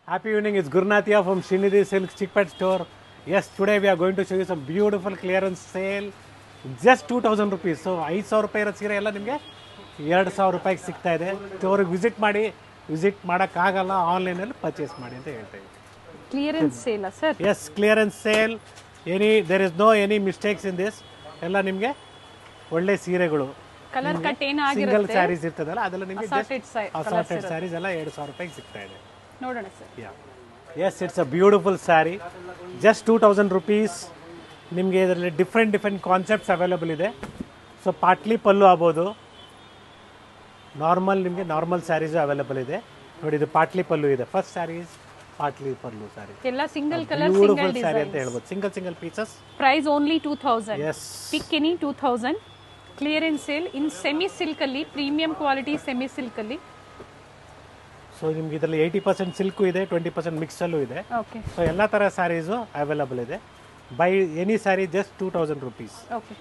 Happy evening, it's Gurnathia from Srinidhi Silk Chickpet store. Yes, today we are going to show you some beautiful clearance sale. Just 2000 rupees. So, ಐದು ಸಾವಿರ ರೂಪಾಯಿ ಇರೋ ಸೀರೆ ಎಲ್ಲ ನಿಮಗೆ ಎರಡು ಸಾವಿರ ರೂಪಾಯಿಗೆ ಸಿಗ್ತಾ ಇದೆ ಸ್ಟೋರಿಗೆ ವಿಸಿಟ್ ಮಾಡಿ ವಿಸಿಟ್ ಮಾಡೋಕ್ಕಾಗಲ್ಲ ಆನ್ಲೈನಲ್ಲಿ ಪರ್ಚೇಸ್ ಮಾಡಿ ಅಂತ ಹೇಳ್ತಾ ಇದ್ದೀವಿ clearance sale sir yes clearance sale any there is no any mistakes in this ಎಲ್ಲ ನಿಮಗೆ ಒಳ್ಳೆ ಸೀರೆಗಳು ಕಲರ್ ಕಟ್ ಸಿಂಗಲ್ ಏನಾಗಿರುತ್ತೆ ಸ್ಯಾರೀಸ್ ಇರ್ತದಲ್ಲ ಅದೆಲ್ಲ ನಿಮಗೆ Assorted si- ಅಸಾರ್ಟೆಡ್ ಸ್ಯಾರೀಸ್ ಎಲ್ಲ ಎರಡು ಸಾವಿರ ರೂಪಾಯಿಗೆ ಸಿಗ್ತಾ ಇದೆ ನೋಡೋಣ sir yeah yes it's a beautiful sari just two thousand rupees ನಿಮಗೆ ಇದರಲ್ಲಿ ಡಿಫ್ರೆಂಟ್ ಡಿಫ್ರೆಂಟ್ ಕಾನ್ಸೆಪ್ಟ್ಸ್ ಅವೈಲಬಲ್ ಇದೆ ಸೊ ಪಾಟ್ಲಿ ಪಲ್ಲು ಆಗ್ಬೋದು ನಾರ್ಮಲ್ ನಿಮಗೆ ನಾರ್ಮಲ್ ಸ್ಯಾರೀಸು ಅವೈಲಬಲ್ ಇದೆ ನೋಡಿ ಇದು ಪಾಟ್ಲಿ ಪಲ್ಲು ಇದೆ first saris patli pallu sari ಎಲ್ಲ single colour single beautiful sari ಅಂತ ಡಿಸೈನ್ ಹೇಳ್ಬೋದು single single pieces price only two thousand yes pick any two thousand clearance sale in semi silk ಅಲ್ಲಿ ಪ್ರೀಮಿಯಂ ಕ್ವಾಲಿಟಿ ಸೆಮಿ ಸಿಲ್ಕ್ ಅಲ್ಲಿ so ನಿಮ್ಗೆ ಇದರಲ್ಲಿ eighty percent silk ಇದೆ twenty percent ಮಿಕ್ಸಲ್ಲೂ ಇದೆ okay so ಎಲ್ಲ ಥರ ಸ್ಯಾರೀಸು ಅವೈಲಬಲ್ ಇದೆ buy any sari just two thousand rupees okay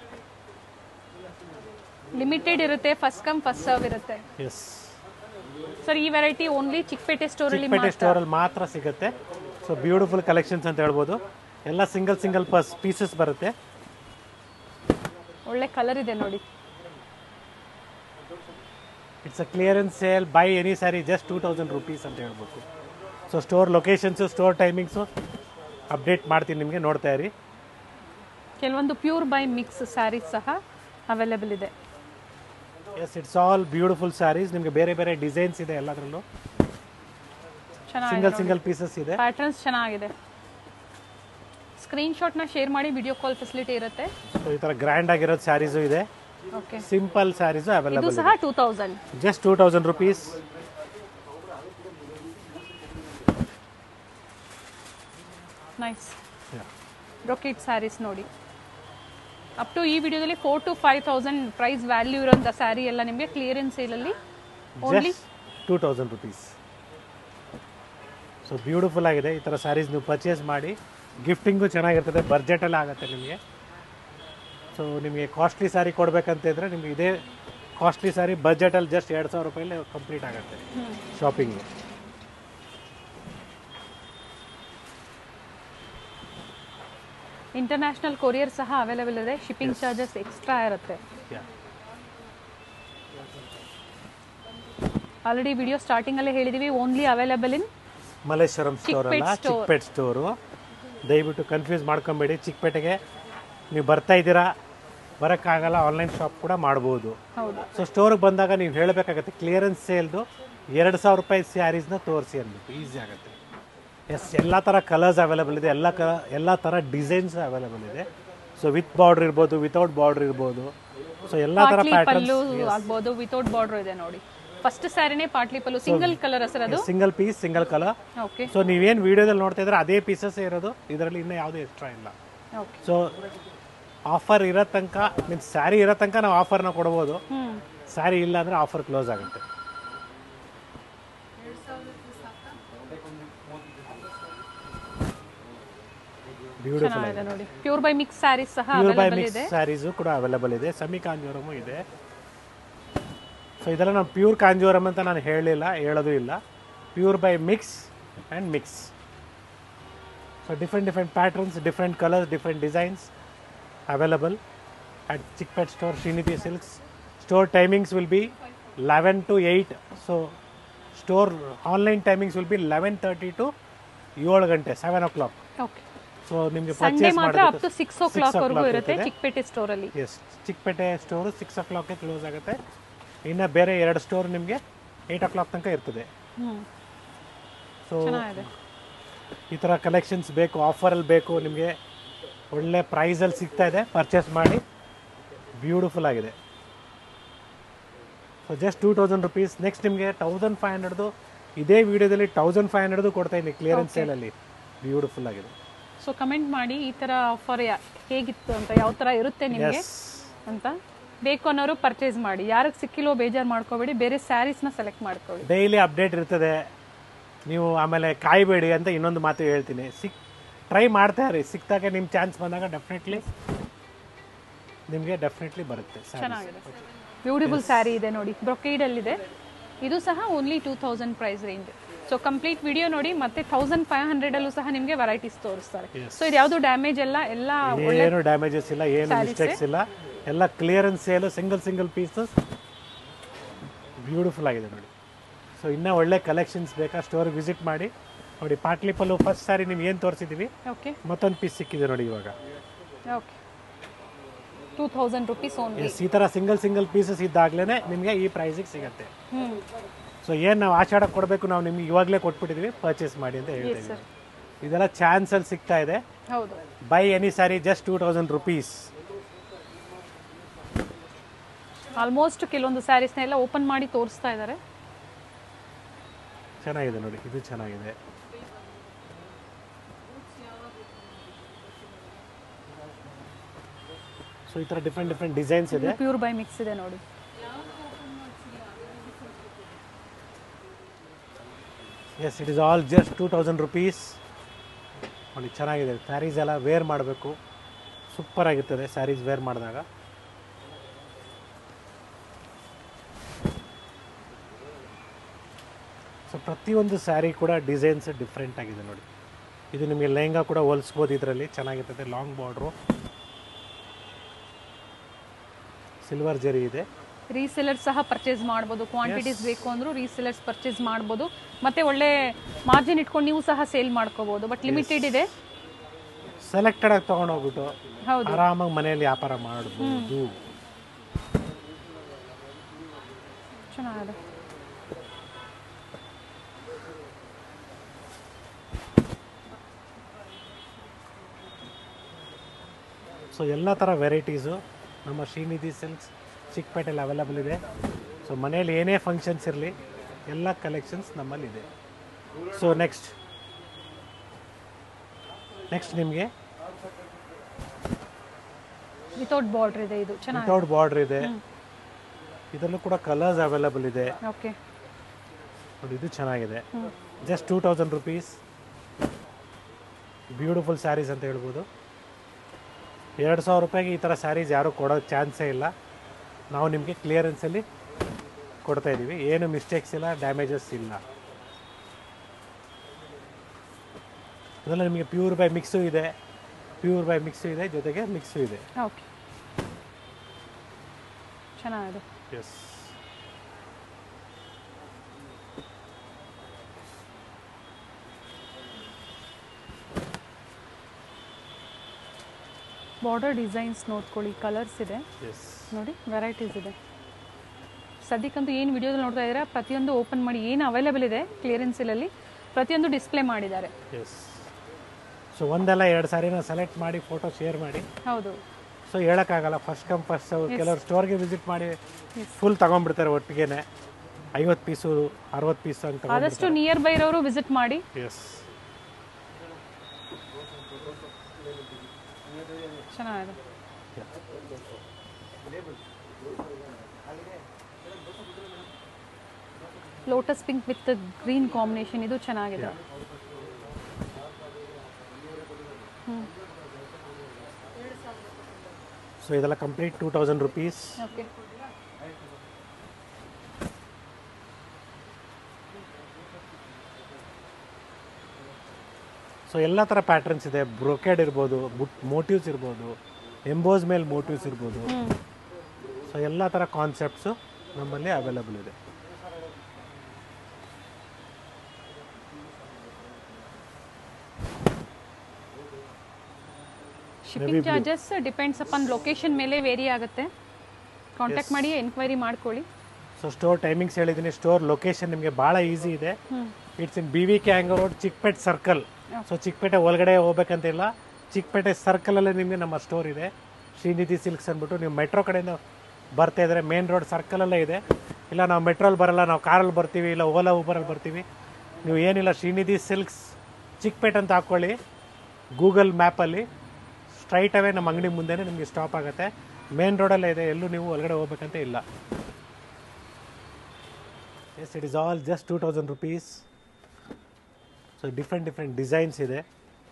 limited ಇರುತ್ತೆ ಫಸ್ಟ್ ಕಮ್ ಫಸ್ಟ್ ಸರ್ವ್ ಇರುತ್ತೆ ಎಸ್ ಸರ್ ಈ ವೆರೈಟಿ ಓನ್ಲಿ ಚಿಕ್ಕಪೇಟೆ ಸ್ಟೋರ್ ಅಲ್ಲಿ ಚಿಕ್ಕಪೇಟೆ ಸ್ಟೋರಲ್ಲಿ ಮಾತ್ರ ಸಿಗುತ್ತೆ ಸೊ ಬ್ಯೂಟಿಫುಲ್ ಕಲೆಕ್ಷನ್ಸ್ ಅಂತ ಹೇಳ್ಬೋದು ಎಲ್ಲ ಸಿಂಗಲ್ ಸಿಂಗಲ್ ಪಸ್ ಪೀಸಸ್ ಬರುತ್ತೆ ಒಳ್ಳೆ ಕಲರ್ ಇದೆ ನೋಡಿ it's a clearance sale buy any sari just two thousand rupees ಅಂತ ಹೇಳ್ಬೋದು so store locations store timings update ಮಾಡ್ತೀನಿ ನಿಮಗೆ ನೋಡ್ತಾ ಇರಿ ಕೆಲವೊಂದು ಪ್ಯೂರ್ ಬೈ ಮಿಕ್ಸ್ ಸ್ಯಾರೀಸ್ ಸಹ ಅವೈಲೇಬಲ್ ಇದೆ yes it's all beautiful saris ನಿಮಗೆ ಬೇರೆ ಬೇರೆ ಡಿಸೈನ್ಸ್ ಇದೆ ಎಲ್ಲದರಲ್ಲೂ ಚೆನ್ನಾಗಿದೆ ಸಿಂಗಲ್ ಸಿಂಗಲ್ ಪೀಸಸ್ ಇದೆ ಪ್ಯಾಟರ್ನ್ಸ್ ಚೆನ್ನಾಗಿದೆ ಸ್ಕ್ರೀನ್ಶಾಟ್ನ ಶೇರ್ ಮಾಡಿ ವಿಡಿಯೋ ಕಾಲ್ ಫೆಸಿಲಿಟಿ ಇರುತ್ತೆ ಸೊ ಈ ಥರ ಗ್ರ್ಯಾಂಡ್ ಆಗಿರೋದು ಸ್ಯಾರೀಸು ಇದೆ ಓಕೆ ಸಿಂಪಲ್ ಸ್ಯಾರೀಸು ಇದು ಅವೈಲಬಲ್ ಸಹ two thousand just two thousand rupees nice brocade saris ನೋಡಿ ಅಪ್ ಟು ಈ ವಿಡಿಯೋದಲ್ಲಿ four to five thousand price value ಇರೋಂಥ ಸ್ಯಾರಿ ಎಲ್ಲ ನಿಮಗೆ ಕ್ಲಿಯರೆನ್ಸ್ ಸೇಲಲ್ಲಿ only just two thousand rupees so beautiful ಆಗಿದೆ ಈ ಥರ ಸ್ಯಾರೀಸ್ ನೀವು ಪರ್ಚೇಸ್ ಮಾಡಿ ಗಿಫ್ಟಿಂಗು ಚೆನ್ನಾಗಿರ್ತದೆ ಬಡ್ಜೆಟಲ್ಲಿ ಆಗುತ್ತೆ ನಿಮಗೆ ಸೊ ನಿಮಗೆ ಕಾಸ್ಟ್ಲಿ ಸ್ಯಾರಿ ಕೊಡಬೇಕಂತಿದ್ರೆ ನಿಮಗೆ ಇದೇ ಕಾಸ್ಟ್ಲಿ ಸ್ಯಾರಿ ಬಜೆಟಲ್ಲಿ ಜಸ್ಟ್ ಎರಡು ಸಾವಿರ ರೂಪಾಯಲ್ಲಿ ಕಂಪ್ಲೀಟ್ ಆಗುತ್ತೆ ಶಾಪಿಂಗು ಇಂಟರ್ನ್ಯಾಷನಲ್ ಕೊರಿಯರ್ ಸಹ ಅವೈಲೇಬಲ್ ಇದೆ ಶಿಪ್ಪಿಂಗ್ ಚಾರ್ಜಸ್ ಎಕ್ಸ್ಟ್ರಾ ಇರುತ್ತೆ ಆಲ್ರೆಡಿ ವಿಡಿಯೋ ಸ್ಟಾರ್ಟಿಂಗಲ್ಲೇ ಹೇಳಿದ್ದೀವಿ only available in Malleshwaram store ಅಲ್ಲ ಚಿಕ್ಕಪೇಟ್ store. ಚಿಕ್ಕಪೇಟ್ ಸ್ಟೋರು ದಯವಿಟ್ಟು ಕನ್ಫ್ಯೂಸ್ ಮಾಡ್ಕೊಬೇಡಿ ಚಿಕ್ಕಪೇಟೆಗೆ ನೀವು ಬರ್ತಾ ಇದ್ದೀರಾ ಬರೋಕ್ಕಾಗಲ್ಲ ಆನ್ಲೈನ್ ಶಾಪ್ ಕೂಡ ಮಾಡ್ಬೋದು ಹೌದು ಸೊ ಸ್ಟೋರ್ಗೆ ಬಂದಾಗ ನೀವು ಹೇಳಬೇಕಾಗತ್ತೆ ಕ್ಲಿಯರೆನ್ಸ್ ಸೇಲ್ದು ಎರಡು ಸಾವಿರ ರೂಪಾಯಿ ಸ್ಯಾರೀಸ್ನ ತೋರಿಸಿ ಅಂದ್ಬಿಟ್ಟು ಈಸಿ ಆಗುತ್ತೆ ಎಸ್ ಎಲ್ಲ ಥರ ಕಲರ್ಸ್ ಅವೈಲೇಬಲ್ ಇದೆ ಎಲ್ಲ ಕ ಎಲ್ಲ ಥರ ಡಿಸೈನ್ಸ್ ಅವೈಲೇಬಲ್ ಇದೆ ಸೊ ವಿತ್ ಬಾರ್ಡ್ರ್ ಇರ್ಬೋದು ವಿತೌಟ್ ಬಾರ್ಡ್ರ್ ಇರ್ಬೋದು ಸೊ ಎಲ್ಲ ಥರ ಪಾಟ್ಲಿ ಪಲ್ಲು ಪ್ಯಾಟರ್ನ್ಸ್ ಆಗ್ಬೋದು ವಿತೌಟ್ ಬಾರ್ಡರ್ ಇದೆ ನೋಡಿ ಫಸ್ಟ್ ಸ್ಯಾರಿನೇ patli pallu single colour sir ಅದು single piece single colour okay so ನೀವೇನು ವೀಡಿಯೋದಲ್ಲಿ ನೋಡ್ತಾ ಇದ್ರೆ ಅದೇ ಪೀಸಸ್ ಇರೋದು ಇದರಲ್ಲಿ ಇನ್ನೂ ಯಾವುದೇ ಎಕ್ಸ್ಟ್ರಾ ಇಲ್ಲ ಓಕೆ ಸೊ ಆಫರ್ ಇರೋ ತನಕ ಮೀನ್ಸ್ ಸ್ಯಾರಿ ಇರೋ ತನಕ ನಾವು ಆಫರ್ನ ಕೊಡ್ಬೋದು ಹ್ಮ್ ಸ್ಯಾರಿ ಇಲ್ಲ ಅಂದರೆ ಆಫರ್ ಕ್ಲೋಸ್ ಆಗುತ್ತೆ ಬ್ಯೂಟಿಫುಲ್ ಚೆನ್ನಾಗಿದೆ ನೋಡಿ ಪ್ಯೂರ್ ಬೈ ಮಿಕ್ಸ್ ಸ್ಯಾರೀಸ್ ಸಹ ಪ್ಯೂರ್ ಬೈ ಅವೈಲೇಬಲ್ ಮಿಕ್ಸ್ ಇದೆ ಸ್ಯಾರೀಸು ಕೂಡ ಅವೈಲೇಬಲ್ ಇದೆ ಸೆಮಿ ಕಾಂಜೂರಮು ಇದೆ ಸೊ ಇದೆಲ್ಲ ನಾನು ಪ್ಯೂರ್ ಕಾಂಜೂರಮ್ ಅಂತ ನಾನು ಹೇಳಲಿಲ್ಲ ಹೇಳೋದು ಇಲ್ಲ pure by mix and mix so different different patterns different colours different designs available at Chickpet store Shrinidhi silks store timings will be eleven to eight so store online timings will be eleven thirty to ಏಳು ಗಂಟೆ seven o'clock okay so ನಿಮಗೆ Sunday purchase ಮಾತ್ರ up to six o'clock ವರೆಗೂ o'clock ಇರುತ್ತೆ ಇರ್ತದೆ. Chickpete store ಅಲ್ಲಿ yes Chickpete store six ಓ ಕ್ಲಾಕ್ಗೆ ಕ್ಲೋಸ್ ಆಗುತ್ತೆ ಇನ್ನು ಬೇರೆ ಎರಡು ಸ್ಟೋರ್ ನಿಮಗೆ ಏಯ್ಟ್ ಓ ಕ್ಲಾಕ್ ತನಕ ಇರ್ತದೆ ಹ್ಮ್ ಸೊ ಚೆನ್ನಾಗಿದೆ ಈ ಥರ ಕಲೆಕ್ಷನ್ಸ್ ಬೇಕು ಆಫರಲ್ಲಿ ಬೇಕು ನಿಮಗೆ ಒಳ್ಳೆ ಪ್ರೈಸಲ್ಲಿ ಸಿಗ್ತಾ ಇದೆ ಪರ್ಚೇಸ್ ಮಾಡಿ ಬ್ಯೂಟಿಫುಲ್ ಆಗಿದೆ so just two thousand rupees next ನಿಮಗೆ ತೌಸಂಡ್ ಫೈವ್ ಹಂಡ್ರೆಡ್ದು ಇದೇ ವಿಡಿಯೋದಲ್ಲಿ ತೌಸಂಡ್ ಫೈವ್ ಹಂಡ್ರೆಡ್ದು ಕೊಡ್ತಾ ಇದ್ದೀನಿ ಕ್ಲಿಯರೆನ್ಸ್ ಸೇಲಲ್ಲಿ ಬ್ಯೂಟಿಫುಲ್ ಆಗಿದೆ ಸೊ ಕಮೆಂಟ್ ಮಾಡಿ ಈ ತರ ಆಫರ್ ಹೇಗಿತ್ತು ಅಂತ ಯಾವ ತರ ಇರುತ್ತೆ ನಿಮಗೆ ಎಸ್ ಅಂತ ಬೇಕು ಅನ್ನೋರು ಪರ್ಚೇಸ್ ಮಾಡಿ ಯಾರಿಗೆ ಸಿಕ್ಕಿಲ್ಲೋ ಬೇಜಾರು ಮಾಡ್ಕೋಬೇಡಿ ಬೇರೆ ಸ್ಯಾರೀಸ್ನ ಸೆಲೆಕ್ಟ್ ಮಾಡ್ಕೊಳ್ಳಿ ಡೈಲಿ ಅಪ್ಡೇಟ್ ಇರ್ತದೆ ನೀವು ಆಮೇಲೆ ಕಾಯಬೇಡಿ ಅಂತ ಇನ್ನೊಂದು ಮಾತು ಹೇಳ್ತೀನಿ ಸಿಕ್ ಟ್ರೈ ಮಾಡ್ತಾ ಇರಿ ಸಿಕ್ತಾಗ ನಿಮ್ಮ ಚಾನ್ಸ್ ಬಂದಾಗ ಡೆಫಿನೆಟ್ಲಿ ನಿಮಗೆ ಡೆಫಿನೆಟ್ಲಿ ಬರುತ್ತೆ sarees. ಚೆನ್ನಾಗಿದೆ ಬ್ಯೂಟಿಫುಲ್ ಸ್ಯಾರಿ ಇದೆ ನೋಡಿ ಬ್ರೊಕೇಡ್ ಅಲ್ಲಿ ಇದೆ ಇದು ಸಹ only two thousand price range so complete video ನೋಡಿ ಮತ್ತೆ ತೌಸಂಡ್ ಫೈವ್ ಹಂಡ್ರೆಡ್ ಅಲ್ಲೂ ಸಹ ನಿಮಗೆ ವೆರೈಟೀಸ್ ತೋರಿಸ್ತಾರೆ Yes. ಸೊ ಇದು ಯಾವುದು ಡ್ಯಾಮೇಜ್ ಎಲ್ಲ ಎಲ್ಲ ಏನು ಡ್ಯಾಮೇಜಸ್ ಇಲ್ಲ ಏನು ಮಿಸ್ಟೇಕ್ಸ್ ಇಲ್ಲ ಎಲ್ಲ clearance sale single single pieces beautiful ಆಗಿದೆ ನೋಡಿ ಸೊ ಇನ್ನೂ ಒಳ್ಳೆ ಕಲೆಕ್ಷನ್ಸ್ ಬೇಕಾ ಸ್ಟೋರ್ ವಿಸಿಟ್ ಮಾಡಿ ನೋಡಿ ಪಾಟ್ಲಿಪಲ್ಲು ಫಸ್ಟ್ ಸಾರಿ ನಿಮ್ಗೆ ಏನು ತೋರಿಸಿದ್ದೀವಿ ಓಕೆ ಮತ್ತೊಂದು ಪೀಸ್ ಸಿಕ್ಕಿದೆ ನೋಡಿ ಇವಾಗ okay two thousand rupees only yes ಈ ಥರ ಸಿಂಗಲ್ ಸಿಂಗಲ್ ಪೀಸಸ್ ಇದ್ದಾಗಲೇ ನಿಮಗೆ ಈ ಪ್ರೈಸಿಗೆ ಸಿಗುತ್ತೆ ಹ್ಞೂ ಸೊ ಏನು ನಾವು ಆಷಾಢಕ್ಕೆ ಕೊಡಬೇಕು ನಾವು ನಿಮ್ಗೆ ಇವಾಗಲೇ ಕೊಟ್ಬಿಟ್ಟಿದ್ದೀವಿ ಪರ್ಚೇಸ್ ಮಾಡಿ ಅಂತ ಹೇಳ್ತಾ ಎಸ್ ಸರ್ ಇದ್ದೀವಿ ಇದೆಲ್ಲ ಚಾನ್ಸಲ್ಲಿ ಸಿಗ್ತಾ ಇದೆ ಹೌದು buy any sari just two thousand rupees almost ಕೆಲವೊಂದು ಸ್ಯಾರೀಸ್ನ ಎಲ್ಲ ಓಪನ್ ಮಾಡಿ ತೋರಿಸ್ತಾ ಇದ್ದಾರೆ ಚೆನ್ನಾಗಿದೆ ನೋಡಿ ಇದು ಚೆನ್ನಾಗಿದೆ ಸೊ ಈ ಥರ ಡಿಫ್ರೆಂಟ್ ಡಿಫ್ರೆಂಟ್ ಡಿಸೈನ್ಸ್ ಇದೆ ಪ್ಯೂರ್ ಬೈ ಮಿಕ್ಸ್ ಇದೆ ನೋಡಿ yes it is all just two thousand rupees ನೋಡಿ ಚೆನ್ನಾಗಿದೆ ಸ್ಯಾರೀಸ್ ಎಲ್ಲ ವೇರ್ ಮಾಡಬೇಕು ಸೂಪರ್ ಆಗಿರ್ತದೆ ಸ್ಯಾರೀಸ್ ವೇರ್ ಮಾಡಿದಾಗ ಸೊ ಪ್ರತಿಯೊಂದು ಸ್ಯಾರಿ ಕೂಡ ಡಿಸೈನ್ಸ್ ಡಿಫ್ರೆಂಟ್ ಆಗಿದೆ ನೋಡಿ ಇದು ನಿಮಗೆ ಲೆಹಂಗಾ ಕೂಡ ಹೋಲಿಸ್ಬೋದು ಇದರಲ್ಲಿ ಚೆನ್ನಾಗಿರ್ತದೆ ಲಾಂಗ್ ಬಾರ್ಡ್ರು ಸಿಲ್ವರ್ ಜರಿ ಇದೆ ರೀಸೆಲರ್ಸ್ ಸಹ ಪರ್ಚೇಸ್ ಮಾಡ್ಬೋದು ಕ್ವಾಂಟಿಟೀಸ್ ಬೇಕು ಅಂದ್ರೂ ರೀಸೆಲರ್ಸ್ ಪರ್ಚೇಸ್ ಮಾಡ್ಬೋದು ಮತ್ತೆ ಒಳ್ಳೆ ಮಾರ್ಜಿನ್ ಇಟ್ಕೊಂಡು ನೀವು ಸಹ ಸೇಲ್ ಮಾಡ್ಕೋಬಹುದು ಬಟ್ ಲಿಮಿಟೆಡ್ ಇದೆ ಸೆಲೆಕ್ಟೆಡ್ ಆಗಿ ತೊಗೊಂಡೋಗ್ಬಿಟ್ಟು ಹೌದು ಆರಾಮಾಗಿ ಮನೆಯಲ್ಲಿ ವ್ಯಾಪಾರ ಮಾಡ್ಬೋದು ಚೆನ್ನಾಗಿದೆ ಸೊ ಎಲ್ಲ ಥರ ವೆರೈಟೀಸು ನಮ್ಮ ಶ್ರೀನಿಧಿ ಸಿಲ್ಕ್ಸ್ ಚಿಕ್ಕಪೇಟೆಯಲ್ಲಿ ಅವೈಲಬಲ್ ಇದೆ ಸೊ ಮನೆಯಲ್ಲಿ ಏನೇ ಫಂಕ್ಷನ್ಸ್ ಇರಲಿ ಎಲ್ಲ ಕಲೆಕ್ಷನ್ಸ್ ನಮ್ಮಲ್ಲಿದೆ ಸೊ ನೆಕ್ಸ್ಟ್ ನೆಕ್ಸ್ಟ್ ನಿಮಗೆ ವಿತೌಟ್ ಬಾರ್ಡರ್ ಇದೆ ಇದು ಚೆನ್ನಾಗಿದೆ ವಿತೌಟ್ ಬಾರ್ಡ್ರ್ ಇದೆ ಇದರಲ್ಲೂ ಕೂಡ ಕಲರ್ಸ್ ಅವೈಲಬಲ್ ಇದೆ ಓಕೆ ನೋಡಿ ಇದು ಚೆನ್ನಾಗಿದೆ just two thousand rupees beautiful saris ಅಂತ ಹೇಳ್ಬೋದು ಎರಡು ಸಾವಿರ ರೂಪಾಯಿಗೆ ಈ ಥರ ಸ್ಯಾರೀಸ್ ಯಾರೂ ಕೊಡೋ ಚಾನ್ಸೇ ಇಲ್ಲ ನಾವು ನಿಮಗೆ ಕ್ಲಿಯರೆನ್ಸಲ್ಲಿ ಕೊಡ್ತಾ ಇದ್ದೀವಿ ಏನು ಮಿಸ್ಟೇಕ್ಸ್ ಇಲ್ಲ ಡ್ಯಾಮೇಜಸ್ ಇಲ್ಲ ಅದೆಲ್ಲ ನಿಮಗೆ ಪ್ಯೂರ್ ಬೈ ಮಿಕ್ಸು ಇದೆ ಪ್ಯೂರ್ ಬೈ ಮಿಕ್ಸು ಇದೆ ಜೊತೆಗೆ ಮಿಕ್ಸು ಇದೆ ಓಕೆ ಚೆನ್ನಾಗಿದೆ ಎಸ್ ಬಾರ್ಡರ್ ಡಿಸೈನ್ಸ್ ನೋಡ್ಕೊಳ್ಳಿ ಕಲರ್ಸ್ ಇದೆ ಎಸ್ ನೋಡಿ ವೆರೈಟೀಸ್ ಇದೆ ಸದ್ಯಕ್ಕಂತೂ ಏನು ವಿಡಿಯೋದಲ್ಲಿ ನೋಡ್ತಾ ಇದ್ದೀರಾ ಪ್ರತಿಯೊಂದು ಓಪನ್ ಮಾಡಿ ಏನು ಅವೈಲೇಬಲ್ ಇದೆ ಕ್ಲಿಯರೆನ್ಸ್ ಸೇಲಲ್ಲಿ ಪ್ರತಿಯೊಂದು ಡಿಸ್ಪ್ಲೇ ಮಾಡಿದ್ದಾರೆ ಎಸ್ ಸೊ ಒಂದಲ್ಲ ಎರಡು ಸಾರಿನ ಸೆಲೆಕ್ಟ್ ಮಾಡಿ ಫೋಟೋ ಶೇರ್ ಮಾಡಿ ಹೌದು ಸೊ ಹೇಳೋಕ್ಕಾಗಲ್ಲ ಫಸ್ಟ್ ಕಮ್ ಫಸ್ಟ್ ಕೆಲವರು ಸ್ಟೋರ್ಗೆ ವಿಸಿಟ್ ಮಾಡಿ ಫುಲ್ ತಗೊಂಡ್ಬಿಡ್ತಾರೆ ಒಟ್ಟಿಗೆನೆ ಐವತ್ತು ಪೀಸು ಅರವತ್ತು ಪೀಸು ಅಂತ ತಗೊಂಡು ಆದಷ್ಟು ನಿಯರ್ ಬೈ ಇರೋರು ವಿಸಿಟ್ ಮಾಡಿ ಎಸ್ ಚೆನ್ನಾಗಿದೆ lotus pink with green combination ಇದು ಚೆನ್ನಾಗಿದೆ ಸೊ ಇದೆಲ್ಲ complete two thousand rupees okay so ಎಲ್ಲ ಥರ ಪ್ಯಾಟರ್ನ್ಸ್ ಇದೆ ಬ್ರೊಕೆಡ್ ಇರ್ಬೋದು ಬುಟ್ ಮೋಟಿವ್ಸ್ ಇರ್ಬೋದು ಎಂಬೋಸ್ ಮೇಲೆ ಮೋಟಿವ್ಸ್ ಇರ್ಬೋದು ಹ್ಞೂ ಸೊ ಎಲ್ಲ ಥರ ಕಾನ್ಸೆಪ್ಟ್ಸು ನಮ್ಮಲ್ಲಿ ಅವೈಲಬಲ್ ಇದೆ shipping charges depends upon location ಮೇಲೆ ವೇರಿ ಆಗುತ್ತೆ ಕಾಂಟ್ಯಾಕ್ಟ್ ಮಾಡಿ ಎನ್ಕ್ವೈರಿ ಮಾಡ್ಕೊಳ್ಳಿ ಸೊ ಸ್ಟೋರ್ ಟೈಮಿಂಗ್ಸ್ ಹೇಳಿದ್ದೀನಿ ಸ್ಟೋರ್ ಲೊಕೇಶನ್ ನಿಮಗೆ ಭಾಳ ಈಸಿ ಇದೆ it's in B V K Iyengar road Chickpet circle so Chickpet ಒಳಗಡೆ ಹೋಗ್ಬೇಕಂತಿಲ್ಲ ಚಿಕ್ಕಪೇಟೆ ಸರ್ಕಲಲ್ಲೇ ನಿಮಗೆ ನಮ್ಮ ಸ್ಟೋರ್ ಇದೆ ಶ್ರೀನಿಧಿ ಸಿಲ್ಕ್ಸ್ ಅಂದ್ಬಿಟ್ಟು ನೀವು ಮೆಟ್ರೋ ಕಡೆಯಿಂದ ಬರ್ತಾ ಇದ್ರೆ ಮೇನ್ ರೋಡ್ ಸರ್ಕಲಲ್ಲೇ ಇದೆ ಇಲ್ಲ ನಾವು ಮೆಟ್ರೋಲ್ಲಿ ಬರಲ್ಲ ನಾವು ಕಾರಲ್ಲಿ ಬರ್ತೀವಿ ಇಲ್ಲ ಓಲಾ ಊಬರಲ್ಲಿ ಬರ್ತೀವಿ ನೀವು ಏನಿಲ್ಲ ಶ್ರೀನಿಧಿ ಸಿಲ್ಕ್ಸ್ ಚಿಕ್ಕಪೇಟೆ ಅಂತ ಹಾಕ್ಕೊಳ್ಳಿ ಗೂಗಲ್ ಮ್ಯಾಪಲ್ಲಿ ಸ್ಟ್ರೈಟ್ ಅವೇ ನಮ್ಮ ಅಂಗಡಿ ಮುಂದೆನೇ ನಿಮಗೆ ಸ್ಟಾಪ್ ಆಗುತ್ತೆ ಮೇನ್ ರೋಡಲ್ಲೇ ಇದೆ ಎಲ್ಲೂ ನೀವು ಒಳಗಡೆ ಹೋಗ್ಬೇಕಂತ ಇಲ್ಲ yes it is all just two thousand rupees so different different designs ಇದೆ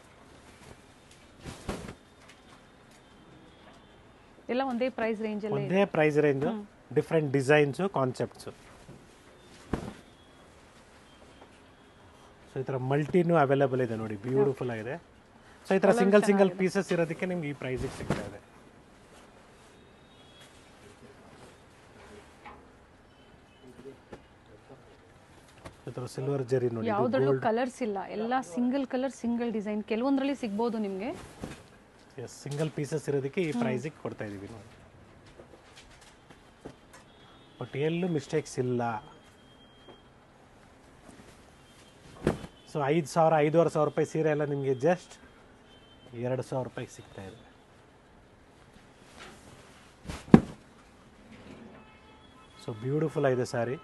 ಎಲ್ಲ ಒಂದೇ ಪ್ರೈಸ್ ರೇಂಜಲ್ಲೇ ಒಂದೇ price range different designs concepts so ಈ ಥರ ಮಲ್ಟಿನೂ ಅವೈಲೇಬಲ್ ಇದೆ ನೋಡಿ ಬ್ಯೂಟಿಫುಲ್ ಆಗಿದೆ ಸೊ ಈ ಥರ ಸಿಂಗಲ್ ಸಿಂಗಲ್ ಪೀಸಸ್ ಇರೋದಕ್ಕೆ ನಿಮ್ಗೆ ಈ ಪ್ರೈಸಿಗೆ ಸಿಗ್ತಾ ಇದೆ ಈ ಥರ ಸಿಲ್ವರ್ ಜರಿ ನೋಡಿ ಯಾವುದ್ರಲ್ಲೂ ಕಲರ್ಸ್ ಇಲ್ಲ ಎಲ್ಲ ಸಿಂಗಲ್ ಕಲರ್ ಸಿಂಗಲ್ ಡಿಸೈನ್ ಕೆಲವೊಂದರಲ್ಲಿ ಸಿಗ್ಬೋದು ನಿಮಗೆ ಎಸ್ ಸಿಂಗಲ್ ಪೀಸಸ್ ಇರೋದಕ್ಕೆ ಈ ಪ್ರೈಸಿಗೆ ಕೊಡ್ತಾ ಇದ್ದೀವಿ ನೋಡಿ ಬಟ್ ಎಲ್ಲೂ ಮಿಸ್ಟೇಕ್ಸ್ ಇಲ್ಲ ಸೊ ಐದು ಸಾವಿರ ಐದೂವರೆ ಸಾವಿರ ರೂಪಾಯಿ ಸೀರೆ ಎಲ್ಲ ನಿಮಗೆ ಜಸ್ಟ್ ಎರಡು ಸಾವಿರ ರೂಪಾಯಿಗೆ ಸಿಗ್ತಾ ಇದೆ ಸೊ ಬ್ಯೂಟಿಫುಲ್ ಆಗಿದೆ ಸ್ಯಾರಿ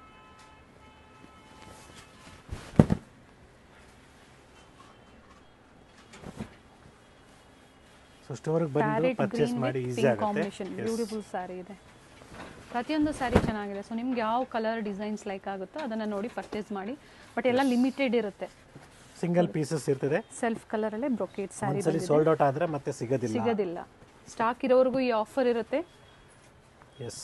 ಸೊ ಸ್ಟೋರಿಗೆ ಬಂದು ಪ್ಯಾರೆಟ್ ಪರ್ಚೇಸ್ ಗ್ರೀನ್ ಮಾಡಿ ಈಸಿ ಪಿಂಕ್ ಆಗುತ್ತೆ ಕಾಂಬಿನೇಷನ್ ಬ್ಯೂಟಿಫುಲ್ ಸ್ಯಾರಿ ಇದೆ ಪ್ರತಿಯೊಂದು ಸ್ಯಾರಿ ಚೆನ್ನಾಗಿದೆ ಸೊ ನಿಮ್ಗೆ ಯಾವ ಕಲರ್ ಡಿಸೈನ್ಸ್ ಲೈಕ್ ಆಗುತ್ತೋ ಅದನ್ನು ನೋಡಿ ಪರ್ಚೇಸ್ ಮಾಡಿ ಬಟ್ ಎಲ್ಲ ಲಿಮಿಟೆಡ್ ಇರುತ್ತೆ ಸಿಂಗಲ್ ಪೀಸಸ್ ಇರ್ತದೆ ಸೆಲ್ಫ್ ಕಲರಲ್ಲೇ ಬ್ರೊಕೇಟ್ ಸ್ಯಾರಿ ಒಂದ್ಸಲಿ ಸೋಲ್ಡ್ ಔಟ್ ಆದ್ರೆ ಮತ್ತೆ ಸಿಗೋದಿಲ್ಲ ಸಿಗೋದಿಲ್ಲ ಸ್ಟಾಕ್ ಇರೋವರೆಗೂ ಈ ಆಫರ್ ಇರುತ್ತೆ ಎಸ್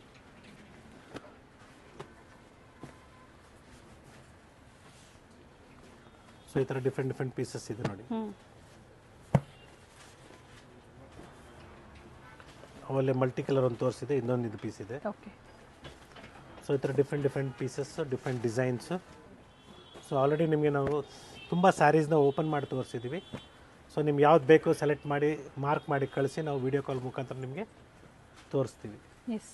ಸೊ ಈ ಥರ ಡಿಫ್ರೆಂಟ್ ಡಿಫ್ರೆಂಟ್ ಪೀಸಸ್ ಇದೆ ನೋಡಿ ಹ್ಮ್ ಅವಲ್ಲೇ ಮಲ್ಟಿ ಕಲರ್ ಒಂದು ತೋರಿಸಿದೆ ಇನ್ನೊಂದು ಇದು ಪೀಸ್ ಇದೆ ಓಕೆ ಸೊ ಈ ಥರ different different pieces different designs so already ನಿಮಗೆ ನಾವು ತುಂಬ ಸ್ಯಾರೀಸ್ನ ಓಪನ್ ಮಾಡಿ ತೋರಿಸಿದ್ದೀವಿ ಸೊ ನಿಮ್ಗೆ ಯಾವ್ದು ಬೇಕು ಸೆಲೆಕ್ಟ್ ಮಾಡಿ ಮಾರ್ಕ್ ಮಾಡಿ ಕಳಿಸಿ ನಾವು ವಿಡಿಯೋ ಕಾಲ್ ಮುಖಾಂತರ ನಿಮಗೆ ತೋರಿಸ್ತೀವಿ ಎಸ್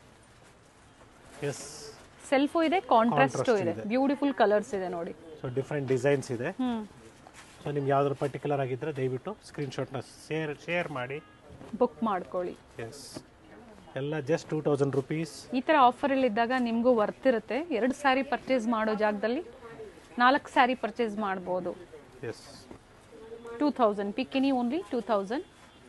ಎಸ್ ಸೆಲ್ಫು ಇದೆ ಕಾಂಟ್ರಾಸ್ಟು Contrast ಇದೆ ಇದೆ. ಬ್ಯೂಟಿಫುಲ್ ಕಲರ್ಸ್ ಇದೆ ನೋಡಿ ಸೊ ಡಿಫ್ರೆಂಟ್ ಡಿಸೈನ್ಸ್ ಇದೆ ಹ್ಮ್ ಸೊ ನಿಮ್ಗೆ ಯಾವ್ದಾದ್ರು ಪರ್ಟಿಕ್ಯುಲರ್ ಆಗಿದ್ದರೆ ದಯವಿಟ್ಟು ಸ್ಕ್ರೀನ್ಶಾಟ್ನ ಶೇರ್ ಶೇರ್ ಮಾಡಿ ಬುಕ್ ಮಾಡ್ಕೊಳ್ಳಿ ಎಸ್ ಎಲ್ಲ ಜಸ್ಟ್ ಟೂ ತೌಸಂಡ್ ರುಪೀಸ್ ಈ ಥರ ಆಫರಲ್ಲಿ ಇದ್ದಾಗ ನಿಮಗೂ ವರ್ತ್ ಇರುತ್ತೆ ಎರಡು ಸ್ಯಾರಿ ಪರ್ಚೇಸ್ ಮಾಡೋ ಜಾಗದಲ್ಲಿ ನಾಲ್ಕು ಸ್ಯಾರಿ ಪರ್ಚೇಸ್ ಮಾಡ್ಬೋದು ಎಸ್ ಟೂ ತೌಸಂಡ್ ಪಿಕ್ಕಿನಿ ಓನ್ಲಿ ಟೂ ತೌಸಂಡ್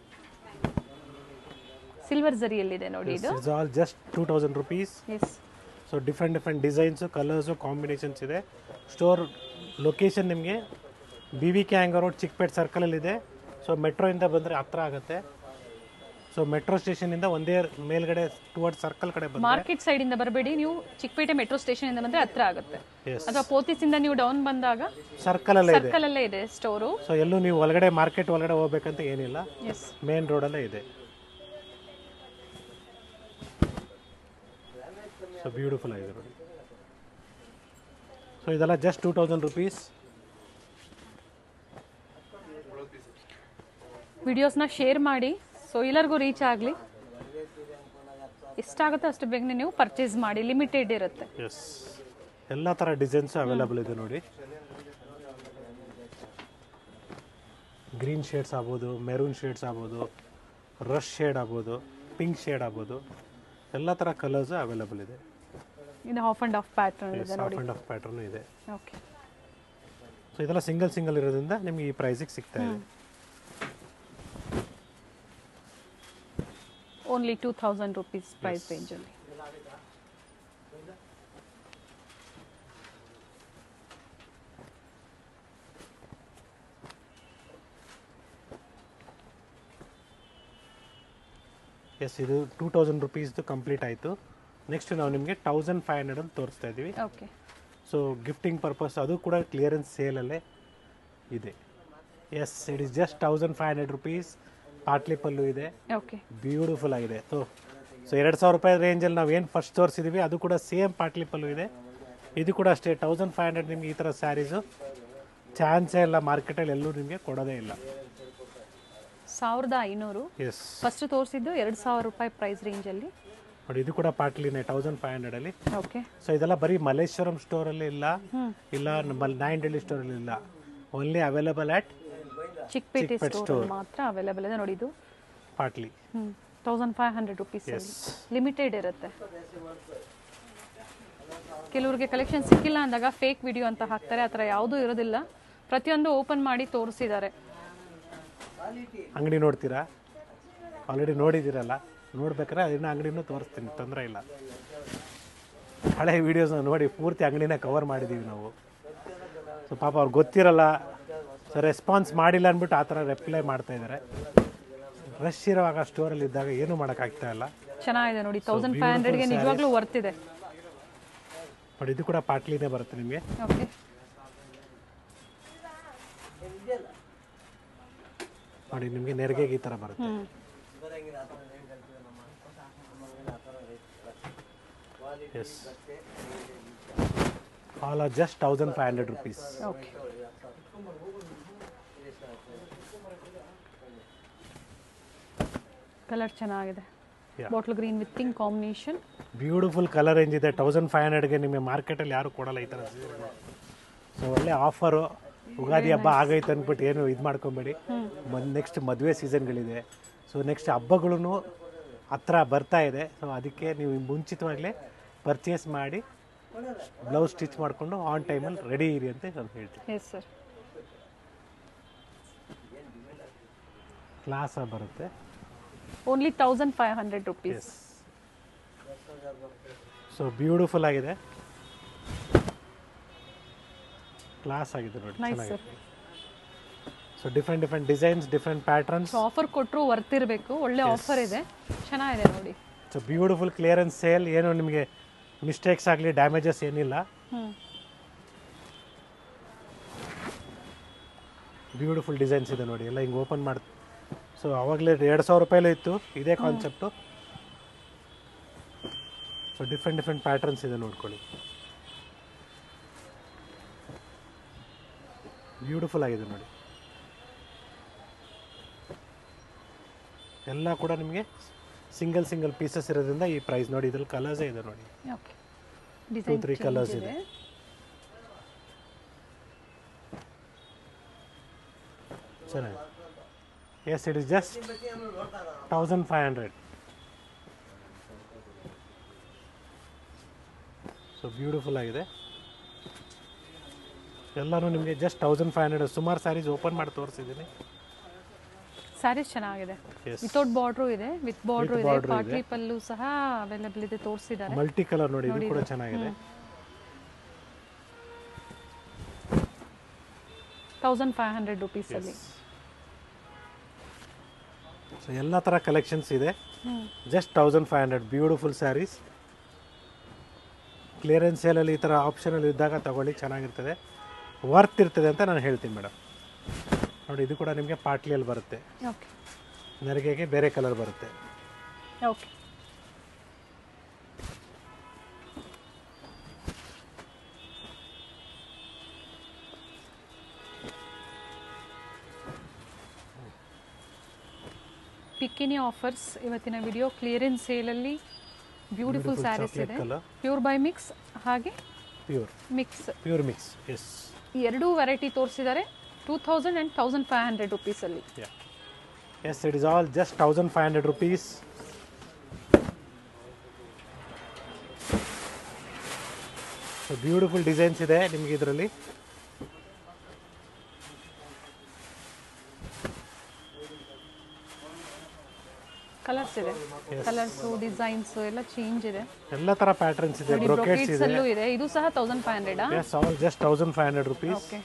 ಸಿಲ್ವರ್ ಜರಿಯಲ್ಲಿದೆ ನೋಡಿ ಇದು it's all just two thousand rupees yes so different different designs colours combinations ಇದೆ ಸ್ಟೋರ್ ಲೊಕೇಶನ್ ನಿಮಗೆ B V K Iyengar road Chickpet ಸರ್ಕಲಲ್ಲಿದೆ ಸೊ ಮೆಟ್ರೋಯಿಂದ ಬಂದರೆ ಹತ್ರ ಆಗುತ್ತೆ ಸೊ ಮೆಟ್ರೋ ಸ್ಟೇಷನಿಂದ ಒಂದೇ ಮೇಲ್ಗಡೆ ಟುವರ್ಡ್ ಸರ್ಕಲ್ ಕಡೆ ಬಂದರೆ ಮಾರ್ಕೆಟ್ ಸೈಡಿಂದ ಬರಬೇಡಿ ನೀವು ಚಿಕ್ಕಪೇಟೆ ಮೆಟ್ರೋ ಸ್ಟೇಷನ್ ಇಂದ ಬಂದ್ರೆ ಹತ್ರ ಆಗುತ್ತೆ ಎಸ್ ಅಥವಾ ಪೋತಿಸಿಂದ ನೀವು ಡೌನ್ ಬಂದಾಗ ಸರ್ಕಲಲ್ಲೇ ಇದೆ ಸರ್ಕಲ್ ಅಲ್ಲೇ ಇದೆ ಸ್ಟೋರು ಸೊ ಎಲ್ಲೂ ನೀವು ಒಳಗಡೆ ಮಾರ್ಕೆಟ್ ಒಳಗಡೆ ಹೋಗ್ಬೇಕಂತ ಏನಿಲ್ಲ ಎಸ್ ಮೇನ್ ರೋಡಲ್ಲೇ ಇದೆ ಸೊ ಬ್ಯೂಟಿಫುಲ್ ಆಗಿದೆ ನೋಡಿ ಸೊ ಇದೆಲ್ಲ ಜಸ್ಟ್ ಟೂ ತೌಸಂಡ್ ರುಪೀಸ್ ವಿಡಿಯೋಸ್ನ ಶೇರ್ ಮಾಡಿ ಸೊ ಎಲ್ಲರಿಗೂ ರೀಚ್ ಆಗಲಿ ಎಷ್ಟಾಗುತ್ತೆ ಅಷ್ಟು ಬೇಗನೆ ನೀವು ಪರ್ಚೇಸ್ ಮಾಡಿ ಲಿಮಿಟೆಡ್ ಇರುತ್ತೆ ಎಸ್ ಎಲ್ಲ ಥರ ಡಿಸೈನ್ಸ್ ಅವೈಲಬಲ್ ಇದೆ ನೋಡಿ ಗ್ರೀನ್ ಶೇಡ್ಸ್ ಆಗ್ಬೋದು ಮೆರೂನ್ ಶೇಡ್ಸ್ ಆಗ್ಬೋದು ರಶ್ ಶೇಡ್ ಆಗ್ಬೋದು ಪಿಂಕ್ ಶೇಡ್ ಆಗ್ಬೋದು ಎಲ್ಲ ಥರ ಕಲರ್ಸ್ ಅವೈಲಬಲ್ ಇದೆ ಇದು ಹಾಫ್ ಆ್ಯಂಡ್ ಆಫ್ ಪ್ಯಾಟರ್ನ್ ಇದೆ ಆಫ್ ಆ್ಯಂಡ್ ಆಫ್ ಪ್ಯಾಟರ್ನ್ ಇದೆ ಓಕೆ ಸೊ ಇದೆಲ್ಲ ಸಿಂಗಲ್ ಸಿಂಗಲ್ ಇರೋದ್ರಿಂದ ನಿಮಗೆ ಈ ಪ್ರೈಸಿಗೆ ಸಿಗ್ತಾ ಇದೆ only two thousand rupees price ರೇಂಜಲ್ಲಿ ಎಸ್ ಇದು ಟೂ ತೌಸಂಡ್ ರುಪೀಸ್ದು ಕಂಪ್ಲೀಟ್ ಆಯಿತು ನೆಕ್ಸ್ಟ್ ನಾವು ನಿಮಗೆ ತೌಸಂಡ್ ಫೈವ್ ಹಂಡ್ರೆಡಲ್ಲಿ ತೋರಿಸ್ತಾ ಇದ್ದೀವಿ ಓಕೆ ಸೊ ಗಿಫ್ಟಿಂಗ್ ಪರ್ಪಸ್ ಅದು ಕೂಡ ಕ್ಲಿಯರೆನ್ಸ್ ಸೇಲಲ್ಲೇ ಇದೆ yes it is just thousand five hundred rupees ಪಾಟ್ಲಿ ಪಲ್ಲು ಇದೆ ಓಕೆ ಬ್ಯೂಟಿಫುಲ್ ಆಗಿದೆ ಸೊ ಸೊ ಎರಡು ಸಾವಿರ ರೂಪಾಯಿ ರೇಂಜಲ್ಲಿ ನಾವು ಏನು ಫಸ್ಟ್ ತೋರಿಸಿದ್ದೀವಿ ಅದು ಕೂಡ ಸೇಮ್ ಪಾಟ್ಲಿ ಪಲ್ಲು ಇದೆ ಇದು ಕೂಡ ಅಷ್ಟೇ ತೌಸಂಡ್ ಫೈವ್ ಹಂಡ್ರೆಡ್ ನಿಮಗೆ ಈ ಥರ ಸ್ಯಾರೀಸು ಚಾನ್ಸೇ ಇಲ್ಲ ಮಾರ್ಕೆಟಲ್ಲಿ ಎಲ್ಲೂ ನಿಮಗೆ ಕೊಡೋದೇ ಇಲ್ಲ ಸಾವಿರದ ಐನೂರು ಎಸ್ ಫಸ್ಟ್ ತೋರಿಸಿದ್ದು ಎರಡು ಸಾವಿರ ರೂಪಾಯಿ ಪ್ರೈಸ್ ರೇಂಜಲ್ಲಿ ನೋಡಿ ಇದು ಕೂಡ ಪಾಟ್ಲಿನೇ ತೌಸಂಡ್ ಫೈವ್ ಹಂಡ್ರೆಡಲ್ಲಿ ಓಕೆ ಸೊ ಇದೆಲ್ಲ ಬರೀ ಮಲ್ಲೇಶ್ವರಂ ಸ್ಟೋರಲ್ಲಿ ಇಲ್ಲ ಇಲ್ಲ ನಮ್ಮ ನೈನ್ ಡೆಲ್ಲಿ ಸ್ಟೋರಲ್ಲಿ ಇಲ್ಲ only available at Chickpet Chickpet store ಮಾತ್ರ ಅವೈಲೇಬಲ್ ಇದೆ ನೋಡಿ ಇದು ಪಾಟ್ಲಿ ಹ್ಞೂ thousand five hundred rupees limited ಇರುತ್ತೆ ಕೆಲವ್ರಿಗೆ ಕಲೆಕ್ಷನ್ ಸಿಕ್ಕಿಲ್ಲ ಅಂದಾಗ ಫೇಕ್ ವಿಡಿಯೋ ಅಂತ ಹಾಕ್ತಾರೆ ಆ ಥರ ಯಾವುದೂ ಇರೋದಿಲ್ಲ ಪ್ರತಿಯೊಂದು ಓಪನ್ ಮಾಡಿ ತೋರಿಸಿದ್ದಾರೆ ಅಂಗಡಿ ನೋಡ್ತೀರಾ ಆಲ್ರೆಡಿ ನೋಡಿದ್ದೀರಲ್ಲ ನೋಡ್ಬೇಕಾದ್ರೆ ಅದನ್ನ ಅಂಗಡಿನೂ ತೋರಿಸ್ತೀನಿ ತೊಂದರೆ ಇಲ್ಲ ಹಳೆ ವೀಡಿಯೋಸ್ನ ನೋಡಿ ಪೂರ್ತಿ ಅಂಗಡಿನ ಕವರ್ ಮಾಡಿದ್ದೀವಿ ನಾವು ಸೊ ಪಾಪ ಅವ್ರಿಗೆ ಗೊತ್ತಿರಲ್ಲ ಸೊ ರೆಸ್ಪಾನ್ಸ್ ಮಾಡಿಲ್ಲ ಅಂದ್ಬಿಟ್ಟು ಆ ಥರ ರಿಪ್ಲೈ ಮಾಡ್ತಾ ಇದ್ದಾರೆ ರಶ್ ಇರುವಾಗ ಸ್ಟೋರಲ್ಲಿ ಇದ್ದಾಗ ಏನೂ ಮಾಡೋಕ್ಕಾಗ್ತಾ ಇಲ್ಲ ಚೆನ್ನಾಗಿದೆ ನೋಡಿ ತೌಸಂಡ್ ಫೈವ್ ಹಂಡ್ರೆಡ್ಗೆ ನಿಜವಾಗ್ಲೂ ವರ್ತ್ ಇದೆ ಬಟ್ ಇದು ಕೂಡ ಪಾಟ್ಲಿನೇ ಬರುತ್ತೆ ನಿಮಗೆ ಓಕೆ ನೋಡಿ ನಿಮಗೆ ನೆರಿಗೆಗೆ ಈ ಥರ ಬರುತ್ತೆ ಹ್ಞೂ yes all are just thousand five hundred rupees okay colour ಚೆನ್ನಾಗಿದೆ Yeah. Bottle green with pink combination beautiful colour range ಇದೆ ತೌಸಂಡ್ ಫೈವ್ ಹಂಡ್ರೆಡ್ಗೆ ನಿಮಗೆ ಮಾರ್ಕೆಟಲ್ಲಿ ಯಾರು ಕೊಡಲ್ಲ ಈ ಥರ ಸೊ ಒಳ್ಳೆ ಆಫರು ಉಗಾದಿ ಹಬ್ಬ ಆಗೈತೆ ಅಂದ್ಬಿಟ್ಟು ಏನು ಇದು ಮಾಡ್ಕೊಬೇಡಿ ಮದ್ ನೆಕ್ಸ್ಟ್ ಮದುವೆ ಸೀಸನ್ಗಳಿದೆ ಸೊ ನೆಕ್ಸ್ಟ್ ಹಬ್ಬಗಳೂ ಹತ್ರ ಬರ್ತಾ ಇದೆ ಸೊ ಅದಕ್ಕೆ ನೀವು ಮುಂಚಿತವಾಗಲೇ ಪರ್ಚೇಸ್ ಮಾಡಿ ಬ್ಲೌಸ್ ಸ್ಟಿಚ್ ಮಾಡಿಕೊಂಡು ಆನ್ ಟೈಮಲ್ಲಿ ರೆಡಿ ಇರಿ ಅಂತ ನಾನು ಹೇಳ್ತೀನಿ ಎಸ್ ಸರ್ ಕ್ಲಾಸ್ ಬರುತ್ತೆ only thousand five hundred rupees yes so beautiful ಆಗಿದೆ ಕ್ಲಾಸ್ ಆಗಿದೆ ನೋಡಿ ನೈಸ್ ಚೆನ್ನಾಗಿದೆ sir so different different designs different patterns so offer ಕೊಟ್ಟರು ವರ್ತಿರಬೇಕು ಒಳ್ಳೆ ಆಫರ್ ಇದೆ ಚೆನ್ನಾಗಿದೆ ನೋಡಿ ಸೊ ಬ್ಯೂಟಿಫುಲ್ ಕ್ಲಿಯರೆನ್ಸ್ ಸೇಲ್ ಏನು ನಿಮಗೆ ಮಿಸ್ಟೇಕ್ಸ್ ಆಗಲಿ ಡ್ಯಾಮೇಜಸ್ ಏನಿಲ್ಲ ಹ್ಞೂ ಬ್ಯೂಟಿಫುಲ್ ಡಿಸೈನ್ಸ್ ಇದೆ ನೋಡಿ ಎಲ್ಲ ಹಿಂಗೆ ಓಪನ್ ಮಾಡಿ ಸೊ ಅವಾಗಲೇ ಎರಡು ಸಾವಿರ ರೂಪಾಯಲ್ಲೂ ಇತ್ತು ಇದೇ concept so different different patterns ಇದೆ ನೋಡ್ಕೊಳ್ಳಿ ಬ್ಯೂಟಿಫುಲ್ ಆಗಿದೆ ನೋಡಿ ಎಲ್ಲ ಕೂಡ ನಿಮಗೆ ಸಿಂಗಲ್ ಸಿಂಗಲ್ ಪೀಸಸ್ ಇರೋದ್ರಿಂದ ಈ ಪ್ರೈಸ್ ನೋಡಿ ಇದ್ರಲ್ಲಿ ಕಲರ್ಸೇ ಇದೆ ನೋಡಿ ಓಕೆ ಡಿಸೈನ್ three colours ಇದೆ. ಚೆನ್ನಾಗಿ yes it is just thousand five hundred so beautiful ಆಗಿದೆ ಎಲ್ಲನೂ ನಿಮಗೆ ಜಸ್ಟ್ ತೌಸಂಡ್ ಫೈವ್ ಹಂಡ್ರೆಡ್ ಸುಮಾರು ಸ್ಯಾರೀಸ್ ಓಪನ್ ಮಾಡಿ ತೋರಿಸಿದ್ದೀನಿ ಸ್ಯಾರೀಸ್ ಚೆನ್ನಾಗಿದೆ ಎಸ್ ವಿತೌಟ್ ಬಾರ್ಡ್ರು ಇದೆ ವಿತ್ ಬಾರ್ಡ್ರು With ಇದೆ border ಪಾಟ್ಲಿ ಪಲ್ಲು ಸಹ ಅವೈಲೇಬಲ್ ಇದೆ ತೋರಿಸಿದ್ದಾರೆ ಮಲ್ಟಿ ಕಲರ್ ನೋಡಿ ಇದು ಕೂಡ ಚೆನ್ನಾಗಿದೆ ತೌಸಂಡ್ ಫೈವ್ ಹಂಡ್ರೆಡ್ ರುಪೀಸ್ ಅಲ್ಲಿ ಸೊ ಎಲ್ಲ ಥರ ಕಲೆಕ್ಷನ್ಸ್ ಇದೆ hmm. Just thousand five hundred beautiful saris clearance ಸೇಲಲ್ಲಿ ಈ ಥರ ಆಪ್ಷನಲ್ಲಿ ಇದ್ದಾಗ ತಗೊಳ್ಳಿ ಚೆನ್ನಾಗಿರ್ತದೆ ವರ್ತ್ ಇರ್ತದೆ ಅಂತ ನಾನು ಹೇಳ್ತೀನಿ ಮೇಡಮ್ ನೋಡಿ ಇದು ಕೂಡ ನಿಮಗೆ ಪಾಟ್ಲಿಯಲ್ಲಿ ಬರುತ್ತೆ ಓಕೆ ನೆರಿಗೆಗೆ ಬೇರೆ ಕಲರ್ ಬರುತ್ತೆ ಓಕೆ ಪಿಕ್ಕಿನಿ ಆಫರ್ಸ್ ಇವತ್ತಿನ ವಿಡಿಯೋ ಕ್ಲಿಯರೆನ್ಸ್ ಸೇಲಲ್ಲಿ ಬ್ಯೂಟಿಫುಲ್ Beautiful ಸ್ಯಾರೀಸ್ chocolate ಇದೆ colour. ಪ್ಯೂರ್ ಬೈ ಮಿಕ್ಸ್ ಹಾಗೆ pure mix pure mix yes ಈ ಎರಡೂ ವೆರೈಟಿ ತೋರಿಸಿದ್ದಾರೆ two thousand and thousand five hundred ರುಪೀಸಲ್ಲಿ yes it is all just thousand five hundred rupees so beautiful designs ಇದೆ ನಿಮಗೆ ಇದರಲ್ಲಿ colours ಇದೆ ಕಲರ್ಸು ಡಿಸೈನ್ಸು ಎಲ್ಲ ಚೇಂಜ್ ಇದೆ ಎಲ್ಲ ಥರ ಪ್ಯಾಟರ್ನ್ಸ್ ಇದೆ ನೋಡಿ ಬ್ರೊಕೆಟ್ಸ್ ಬ್ರೊಕೇಟ್ಸ್ ಇದೆ ಅಲ್ಲೂ ಇದೆ ಇದು ಸಹ ತೌಸಂಡ್ ಫೈವ್ ಹಂಡ್ರೆಡಾ yes all just thousand five hundred rupees okay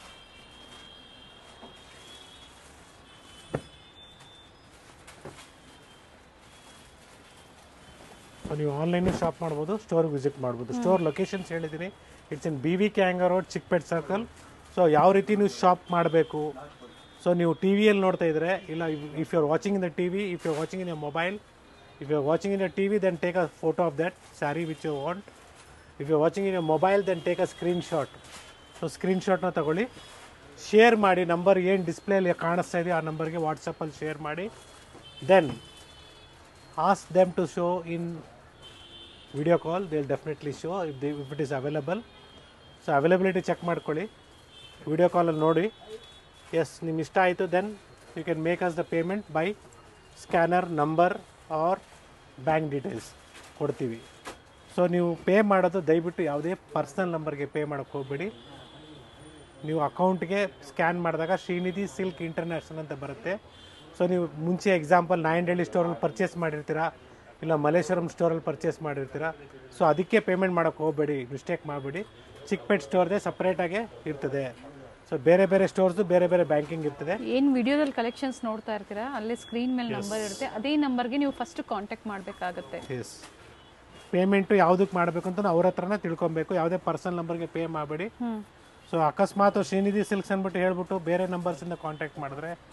so ನೀವು ಆನ್ಲೈನು ಶಾಪ್ ಮಾಡ್ಬೋದು ಸ್ಟೋರ್ಗೆ ವಿಸಿಟ್ ಮಾಡ್ಬೋದು ಸ್ಟೋರ್ ಲೊಕೇಶನ್ಸ್ ಹೇಳಿದ್ದೀನಿ ಇಟ್ಸ್ ಇನ್ ಬಿ ವಿ ಕ್ಯಾಂಗ ರೋಡ್ ಚಿಕ್ಪೇಟ್ ಸರ್ಕಲ್ ಸೊ ಯಾವ ರೀತಿ ನೀವು ಶಾಪ್ ಮಾಡಬೇಕು ಸೊ ನೀವು ಟಿ ವಿಯಲ್ಲಿ ನೋಡ್ತಾ ಇದ್ರೆ ಇಲ್ಲ if you are watching in the T V if you are watching in your mobile if you are watching in the T V then take a photo of that sari which you want if you are watching in your mobile then take a screenshot so screen ಶಾಟ್ನ ತಗೊಳ್ಳಿ share ಮಾಡಿ number ಏನು ಡಿಸ್ಪ್ಲೇಲಿ ಕಾಣಿಸ್ತಾ ಇದೆಯೋ ಆ ನಂಬರ್ಗೆ ವಾಟ್ಸಪ್ಪಲ್ಲಿ share ಮಾಡಿ then ask them to show in video call they'll definitely show if, they, if it is available so availability check ಮಾಡ್ಕೊಳ್ಳಿ ವಿಡಿಯೋ ಕಾಲಲ್ಲಿ ನೋಡಿ ಎಸ್ ನಿಮ್ಗೆ ಇಷ್ಟ ಆಯಿತು then you can make us the payment by scanner number or bank details ಕೊಡ್ತೀವಿ so ನೀವು pay ಮಾಡೋದು ದಯವಿಟ್ಟು ಯಾವುದೇ ಪರ್ಸ್ನಲ್ ನಂಬರ್ಗೆ ಪೇ ಮಾಡೋಕ್ಕೆ ಹೋಗಬೇಡಿ ನೀವು ಅಕೌಂಟ್ಗೆ ಸ್ಕ್ಯಾನ್ ಮಾಡಿದಾಗ ಶ್ರೀನಿಧಿ ಸಿಲ್ಕ್ ಇಂಟರ್ನ್ಯಾಷನಲ್ ಅಂತ ಬರುತ್ತೆ ಸೊ ನೀವು ಮುಂಚೆ ಎಕ್ಸಾಂಪಲ್ ನಾಯಂಡಹಳ್ಳಿ ಸ್ಟೋರಲ್ಲಿ ಪರ್ಚೇಸ್ ಮಾಡಿರ್ತೀರಾ ಇಲ್ಲ ಮಲ್ಲೇಶ್ವರಂ ಸ್ಟೋರಲ್ಲಿ ಪರ್ಚೇಸ್ ಮಾಡಿರ್ತೀರಾ ಸೊ ಅದಕ್ಕೆ ಪೇಮೆಂಟ್ ಮಾಡೋಕ್ಕೆ ಹೋಗಬೇಡಿ ಮಿಸ್ಟೇಕ್ ಮಾಡಬೇಡಿ ಚಿಕ್ಕಪೇಟ್ ಸ್ಟೋರ್ದೇ ಸಪ್ರೇಟಾಗೆ ಇರ್ತದೆ ಸೊ ಬೇರೆ ಬೇರೆ ಸ್ಟೋರ್ಸು ಬೇರೆ ಬೇರೆ ಬ್ಯಾಂಕಿಂಗ್ ಇರ್ತದೆ ಏನು ವಿಡಿಯೋದಲ್ಲಿ ಕಲೆಕ್ಷನ್ಸ್ ನೋಡ್ತಾ ಇರ್ತೀರಾ ಅಲ್ಲೇ ಸ್ಕ್ರೀನ್ ಮೇಲೆ ನಂಬರ್ ಇರುತ್ತೆ ಅದೇ ನಂಬರ್ಗೆ ನೀವು ಫಸ್ಟ್ ಕಾಂಟ್ಯಾಕ್ಟ್ ಮಾಡಬೇಕಾಗುತ್ತೆ ಎಸ್ ಪೇಮೆಂಟು ಯಾವುದಕ್ಕೆ ಮಾಡಬೇಕು ಅಂತ ಅವ್ರ ಹತ್ರನೇ ತಿಳ್ಕೊಬೇಕು ಯಾವುದೇ ಪರ್ಸನಲ್ ನಂಬರ್ಗೆ ಪೇ ಮಾಡಬೇಡಿ ಹ್ಞೂ ಸೊ ಅಕಸ್ಮಾತ್ ಶ್ರೀನಿಧಿ ಸಿಲ್ಕ್ಸ್ ಅಂದ್ಬಿಟ್ಟು ಹೇಳ್ಬಿಟ್ಟು ಬೇರೆ ನಂಬರ್ಸಿಂದ ಕಾಂಟ್ಯಾಕ್ಟ್ ಮಾಡಿದ್ರೆ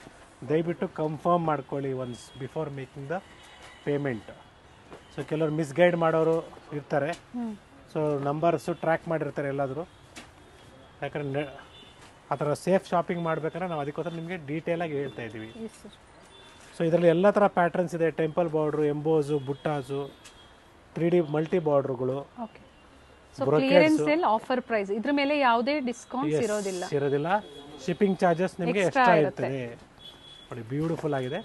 ದಯವಿಟ್ಟು ಕನ್ಫರ್ಮ್ ಮಾಡ್ಕೊಳ್ಳಿ once before making the payment so ಕೆಲವರು ಮಿಸ್ಗೈಡ್ ಮಾಡೋರು ಇರ್ತಾರೆ ಹ್ಞೂ ಸೊ ನಂಬರ್ಸು ಟ್ರ್ಯಾಕ್ ಮಾಡಿರ್ತಾರೆ ಎಲ್ಲಾದರೂ ಯಾಕಂದ್ರೆ ನೆ- ಆ ಥರ ಸೇಫ್ ಶಾಪಿಂಗ್ ಮಾಡ್ಬೇಕಂದ್ರೆ ನಾವು ಅದಕ್ಕೋಸ್ಕರ ನಿಮಗೆ ಡೀಟೇಲಾಗಿ ಹೇಳ್ತಾ ಇದ್ದೀವಿ ಎಸ್ ಸರ್ ಸೊ ಇದರಲ್ಲಿ ಎಲ್ಲ ಥರ ಪ್ಯಾಟ್ರನ್ಸ್ ಇದೆ ಟೆಂಪಲ್ ಬಾರ್ಡ್ರು ಎಂಬೋಸು ಬುಟ್ಟಾಸು ತ್ರೀ ಡಿ ಮಲ್ಟಿ ಬಾರ್ಡ್ರುಗಳು okay so clearance sale offer price ಇದ್ರ ಮೇಲೆ ಯಾವುದೇ ಡಿಸ್ಕೌಂಟ್ಸ್ ಇರೋದಿಲ್ಲ ಇರೋದಿಲ್ಲ ಶಿಪ್ಪಿಂಗ್ ಚಾರ್ಜಸ್ ನಿಮಗೆ Extra ಎಕ್ಸ್ಟ್ರಾ ಇರುತ್ತೆ. ಇರ್ತದೆ ನೋಡಿ ಬ್ಯೂಟಿಫುಲ್ ಆಗಿದೆ